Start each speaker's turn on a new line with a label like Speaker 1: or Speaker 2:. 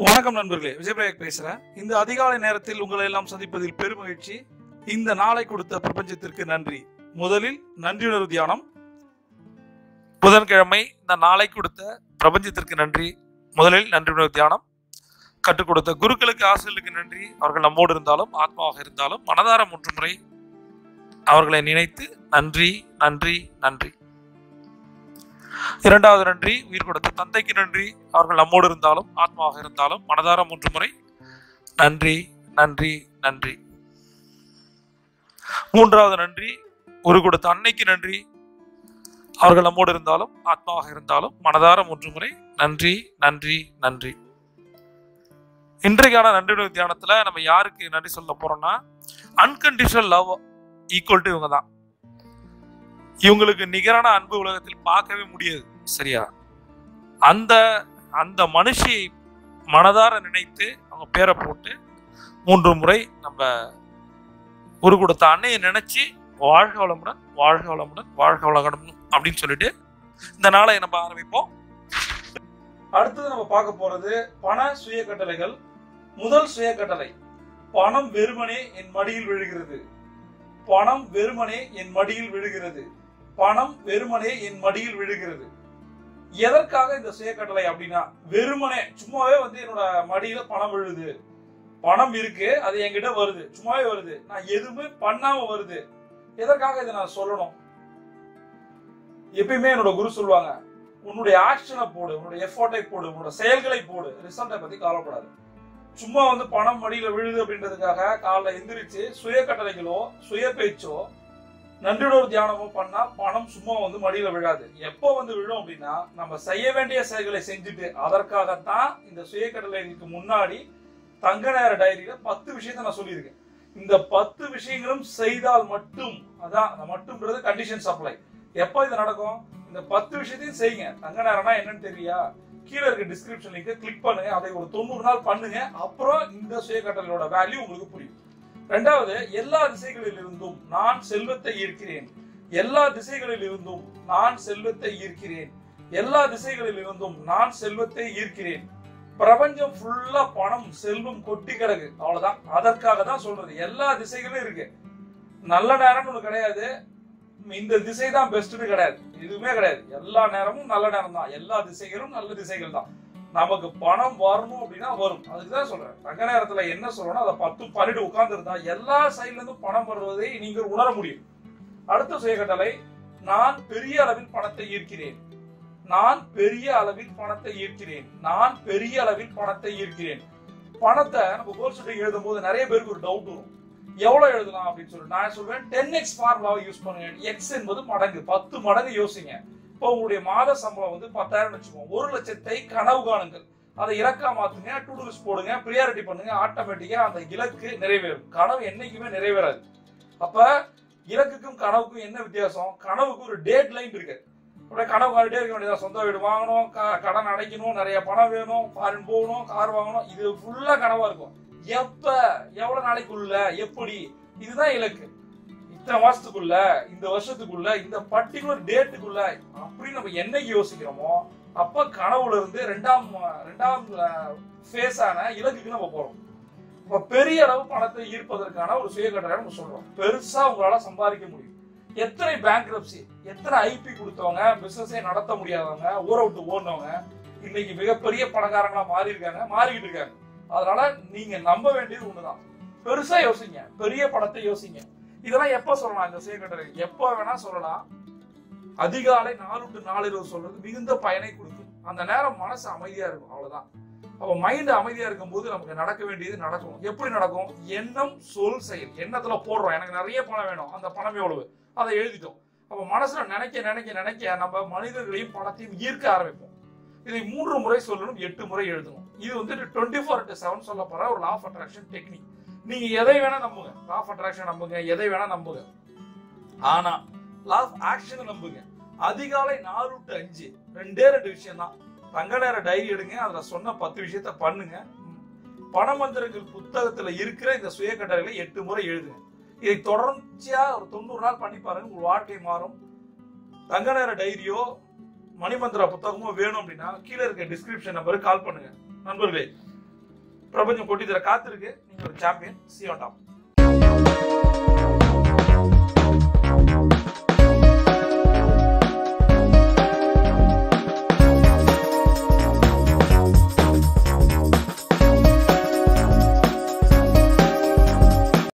Speaker 1: வணக்கம் நண்பர்களே விஜயபிரயாக் பேசுறேன் இந்த அதிகாலை நேரத்தில் உங்களை எல்லாம் சந்திப்பதில் பெருமகிழ்ச்சி இந்த நாளை கொடுத்த பிரபஞ்சத்திற்கு நன்றி முதலில் நன்றியுணர்வு தியானம் புதன்கிழமை இந்த நாளை கொடுத்த பிரபஞ்சத்திற்கு நன்றி முதலில் நன்றியுணர்வு தியானம் கற்றுக் கொடுத்த குருக்களுக்கு ஆசிரியர்களுக்கு நன்றி அவர்கள் நம்மோடு இருந்தாலும் ஆத்மாவாக இருந்தாலும் மனதார மூன்று முறை அவர்களை நினைத்து நன்றி நன்றி நன்றி இரண்டாவது நன்றி உயிர் கொடுத்த தந்தைக்கு நன்றி அவர்கள் நம்மோடு இருந்தாலும் ஆத்மாவாக இருந்தாலும் மனதார மூன்று முறை நன்றி நன்றி நன்றி மூன்றாவது நன்றி ஒரு கொடுத்த அன்னைக்கு நன்றி அவர்கள் நம்மோடு இருந்தாலும் ஆத்மாவாக இருந்தாலும் மனதார மூன்று முறை நன்றி நன்றி நன்றி இன்றைக்கான நன்றி தியானத்துல நம்ம யாருக்கு நன்றி சொல்ல போறோம்னா அன்கண்டிஷனல் லவ் ஈக்குவல் டு இவங்க தான் இவங்களுக்கு நிகரான அன்பு உலகத்தில் பார்க்கவே முடியாது சரியா அந்த அந்த மனுஷியை மனதார நினைத்து அவங்க பேரை போட்டு மூன்று முறை நம்ம ஒரு கொடுத்த அன்னையை நினைச்சு வாழ்க வளமுடன் வாழ்க வளமுடன் வாழ்க வளமுடன் அப்படின்னு சொல்லிட்டு இந்த நாளை நம்ம ஆரம்பிப்போம் அடுத்தது நம்ம பார்க்க போறது பண சுய கட்டளைகள் முதல் சுய கட்டளை பணம் வெறுமனே என் மடியில் விழுகிறது பணம் வெறுமனே என் மடியில் விழுகிறது பணம் வெறுமனே என் மடியில் விழுகிறது எதற்காக இந்த சுய கட்டளை அப்படின்னா வெறுமனே சும்மாவே வந்து என்னோட மடியில பணம் விழுது பணம் இருக்கு அது என்கிட்ட வருது சும்மாவே வருது நான் எதுவுமே பண்ணாம வருது எதற்காக இதை நான் சொல்லணும் எப்பயுமே என்னோட குரு சொல்லுவாங்க உன்னுடைய ஆக்ஷனை போடு உன்னுடைய எஃபோர்ட்டை போடு உன்னோட செயல்களை போடு ரிசல்ட்டை பத்தி கவலைப்படாது சும்மா வந்து பணம் மடியில விழுது அப்படின்றதுக்காக காலைல எந்திரிச்சு சுய கட்டளைகளோ சுய பேச்சோ நன்றியுணர்வு தியானமோ பண்ணா பணம் சும்மா வந்து மடியில விழாது எப்போ வந்து விழும் அப்படின்னா நம்ம செய்ய வேண்டிய செயல்களை செஞ்சுட்டு அதற்காகத்தான் இந்த சுய கட்டளைகளுக்கு முன்னாடி தங்க நேர டைரியில பத்து விஷயத்த நான் சொல்லியிருக்கேன் இந்த பத்து விஷயங்களும் செய்தால் மட்டும் அதான் அந்த மட்டும்ன்றது கண்டிஷன் சப்ளை எப்போ இது நடக்கும் இந்த பத்து விஷயத்தையும் செய்யுங்க தங்க நேரம்னா என்னன்னு தெரியா கீழே இருக்க டிஸ்கிரிப்ஷன் லிங்க் கிளிக் பண்ணுங்க அதை ஒரு தொண்ணூறு நாள் பண்ணுங்க அப்புறம் இந்த சுய கட்டளையோட வேல்யூ உங்களுக்கு புரியும் ரெண்டாவது எல்லா திசைகளில் இருந்தும் நான் செல்வத்தை ஈர்க்கிறேன் எல்லா திசைகளில் இருந்தும் நான் செல்வத்தை ஈர்க்கிறேன் எல்லா திசைகளில் இருந்தும் நான் செல்வத்தை ஈர்க்கிறேன் பிரபஞ்சம் ஃபுல்லா பணம் செல்வம் கொட்டி கிடக்கு அவ்வளவுதான் அதற்காக தான் சொல்றது எல்லா திசைகளும் இருக்கு நல்ல நேரம்னு ஒண்ணு கிடையாது இந்த திசை தான் பெஸ்ட்னு கிடையாது எதுவுமே கிடையாது எல்லா நேரமும் நல்ல நேரம் தான் எல்லா திசைகளும் நல்ல திசைகள் தான் நமக்கு பணம் வரணும் அப்படின்னா வரும் அதுக்கு தான் சொல்றேன் தங்க நேரத்துல என்ன சொல்லணும் அதை பத்து பன்னெண்டு உட்கார்ந்து இருந்தா எல்லா சைட்ல இருந்தும் பணம் வருவதை நீங்கள் உணர முடியும் அடுத்த சுயகட்டளை நான் பெரிய அளவில் பணத்தை ஈர்க்கிறேன் நான் பெரிய அளவில் பணத்தை ஈர்க்கிறேன் நான் பெரிய அளவில் பணத்தை ஈர்க்கிறேன் பணத்தை நம்ம கோல் ஷீட்டிங் எழுதும் போது நிறைய பேருக்கு ஒரு டவுட் வரும் எவ்வளவு எழுதலாம் அப்படின்னு சொல்லி நான் சொல்வேன் டென் எக்ஸ் ஃபார்முலாவை யூஸ் பண்ணுங்க எக்ஸ் என்பது மடங்கு பத்து மடங்கு யோசிங்க இப்போ உங்களுடைய மாத சம்பளம் வந்து பத்தாயிரம் வச்சுக்கோங்க ஒரு லட்சத்தை கனவு காணுங்கள் அதை இலக்கா மாத்துங்க டு லிஸ்ட் போடுங்க ப்ரியாரிட்டி பண்ணுங்க ஆட்டோமேட்டிக்கா அந்த இலக்கு நிறைவேறும் கனவு என்னைக்குமே நிறைவேறாது அப்ப இலக்குக்கும் கனவுக்கும் என்ன வித்தியாசம் கனவுக்கு ஒரு டேட் லைன் இருக்கு அப்படியே கனவு காண்டிட்டே இருக்க வேண்டியதா சொந்த வீடு வாங்கணும் க- கடன் அடைக்கணும் நிறைய பணம் வேணும் ஃபாரின் போகணும் கார் வாங்கணும் இது ஃபுல்லா கனவா இருக்கும் எப்ப எவ்வளவு நாளைக்குள்ள எப்படி இதுதான் இலக்கு இத்தனை மாசத்துக்குள்ள இந்த வருஷத்துக்குள்ள இந்த பர்டிகுலர் டேட்டுக்குள்ள அப்படின்னு நம்ம என்னைக்கு யோசிக்கிறோமோ அப்ப கனவுல இருந்து ரெண்டாம் ரெண்டாம் ஃபேஸ் ஆன இலக்குக்கு நம்ம போறோம் இப்ப பெரிய அளவு பணத்தை ஈர்ப்பதற்கான ஒரு சுய கட்டளை நம்ம சொல்றோம் பெருசா உங்களால சம்பாதிக்க முடியும் எத்தனை பேங்க்ரப்சி எத்தனை ஐபி கொடுத்தவங்க பிசினஸே நடத்த முடியாதவங்க ஊரை விட்டு ஓடினவங்க இன்னைக்கு மிகப்பெரிய பணக்காரங்களா மாறி இருக்காங்க மாறிக்கிட்டு இருக்காங்க அதனால நீங்க நம்ப வேண்டியது ஒண்ணுதான் பெருசா யோசிங்க பெரிய படத்தை யோசிங்க இதெல்லாம் எப்ப சொல்லலாம் இந்த சுய கட்டளை எப்ப வேணா சொல்லலாம் அதிகாலை நாலு டு நாலு இருபது சொல்றது மிகுந்த பயனை கொடுக்கும் அந்த நேரம் மனசு அமைதியா இருக்கும் அவ்வளவுதான் அப்ப மைண்ட் அமைதியா இருக்கும்போது நமக்கு நடக்க வேண்டியது நடக்கும் எப்படி நடக்கும் எண்ணம் சொல் செயல் எண்ணத்துல போடுறோம் எனக்கு நிறைய பணம் வேணும் அந்த பணம் எவ்வளவு அதை எழுதிட்டோம் அப்ப மனசுல நினைக்க நினைக்க நினைக்க நம்ம மனிதர்களையும் பணத்தையும் ஈர்க்க ஆரம்பிப்போம் இதை மூன்று முறை சொல்லணும் எட்டு முறை எழுதணும் இது வந்து டுவெண்ட்டி ஃபோர் டு செவன் சொல்ல போற ஒரு லா ஆஃப் அட்ராக்ஷன் டெக்னிக் நீங்க எதை வேணா நம்புங்க லா ஆஃப் அட்ராக்ஷன் நம்புங்க எதை வேணா நம்புங்க ஆனா லா ஆஃப் ஆக்ஷன் நம்புங்க அதிகாலை நாலு டு அஞ்சு ரெண்டே ரெண்டு விஷயம் தான் தங்க நேர டைரி எடுங்க அதுல சொன்ன பத்து விஷயத்த பண்ணுங்க பணமந்திரங்கள் புத்தகத்துல இருக்கிற இந்த சுய கட்டளைகளை எட்டு முறை எழுதுங்க இதை தொடர்ச்சியா ஒரு தொண்ணூறு நாள் பண்ணி பாருங்க உங்க வாழ்க்கை மாறும் தங்க நேர டைரியோ மணிமந்திர புத்தகமோ வேணும் அப்படின்னா கீழே இருக்க டிஸ்கிரிப்ஷன் நம்பருக்கு கால் பண்ணுங்க நண்பர்களே பிரபஞ்சம் கொட்டி தர காத்திருக்கு நீங்க ஒரு சாம்பியன் சி ஆன் டாப்